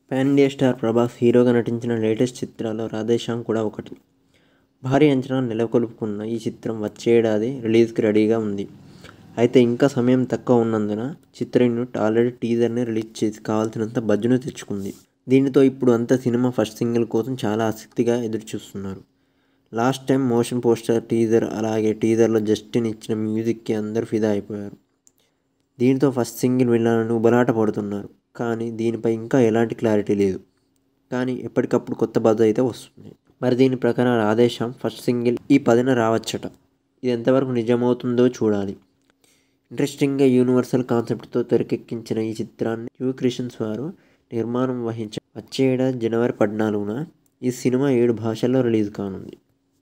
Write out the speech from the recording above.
pan India star Prabhas హీరోగా నటించిన latest చిత్రాల్లో రాధేశ్యామ్ కూడా ఒకటి భారీ అంచనాలు నెలకొల్పుకున్న ఈ చిత్రం వచ్చే ఏడాది రిలీజ్కి రెడీగా ఉంది అయితే ఇంకా సమయం తక్కువ ఉన్నందున చిత్ర యూనిట్ ఆల్రెడీ టీజర్ని రిలీజ్ చేసి కావాల్సినంత బజ్జును తెచ్చుకుంది దీనితో ఇప్పుడు అంతా సినిమా ఫస్ట్ సింగిల్ కోసం చాలా ఆసక్తిగా ఎదురుచూస్తున్నారు last time motion poster teaser అలాగే టీజర్లో జస్టిన్ ఇచ్చిన మ్యూజిక్కి అందరూ ఫిదా అయిపోయారు దీంతో ఫస్ట్ సింగిల్ వినాలని ఉబలాట పడుతున్నారు కానీ దీనిపై ఇంకా ఎలాంటి క్లారిటీ లేదు కానీ ఎప్పటికప్పుడు కొత్త బజ్ అయితే వస్తుంది మరి దీని ప్రకారం రాధేశ్యామ్ ఫస్ట్ సింగిల్ ఈ పదిన రావచ్చట ఇది ఎంతవరకు నిజమవుతుందో చూడాలి ఇంట్రెస్టింగ్గా యూనివర్సల్ కాన్సెప్ట్తో తెరకెక్కించిన ఈ చిత్రాన్ని యువ క్రిషన్స్ వారు నిర్మాణం వహించారు వచ్చే ఏడాది జనవరి పద్నాలుగున ఈ సినిమా ఏడు భాషల్లో రిలీజ్ కానుంది